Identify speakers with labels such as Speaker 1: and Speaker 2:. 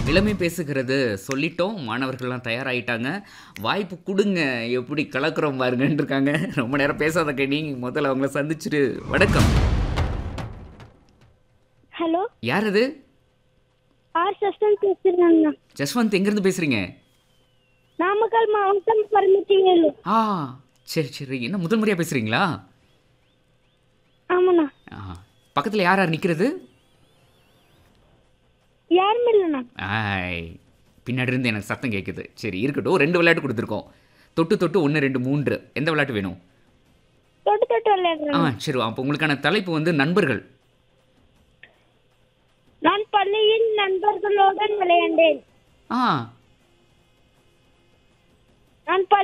Speaker 1: இளமை பேசுகிறது சொல்லிட்டோம் மாணவர்கள்லாம் தயாராகிட்டாங்க வாய்ப்பு கொடுங்க எப்படி கலக்குறோம் பாருங்கன்னு இருக்காங்க ரொம்ப நேரம் பேசாத கண்ணி முதல்ல அவங்கள சந்திச்சுட்டு வணக்கம்
Speaker 2: ஹலோ
Speaker 1: யார் அது
Speaker 2: ஆர் சஸ்டன் பேசுகிறேங்க
Speaker 1: ஜஸ்வந்த் எங்கேருந்து பேசுகிறீங்க
Speaker 2: நாமக்கல் மாவட்டம் பரமத்தி வேலு
Speaker 1: ஆ சரி சரி என்ன முதல் முறையாக பேசுகிறீங்களா
Speaker 2: ஆமாண்ணா
Speaker 1: ஆ பக்கத்தில் யார் யார் நிற்கிறது
Speaker 2: யாரும் இல்லைண்ணா
Speaker 1: ஆய் பின்னாடி இருந்து எனக்கு சத்தம் கேட்குது சரி இருக்கட்டும் ரெண்டு விளையாட்டு கொடுத்துருக்கோம் தொட்டு தொட்டு ஒன்று ரெண்டு மூன்று எந்த விளையாட்டு வேணும்
Speaker 2: தொட்டு தொட்டு
Speaker 1: ஆ
Speaker 2: விளையாடுறேன்
Speaker 1: சரி அப்போ உங்களுக்கான தலைப்பு வந்து நண்பர்கள்
Speaker 2: நான் பள்ளியில் நண்பர்களுடன் விளையாண்டேன்
Speaker 1: ஆ
Speaker 2: நான்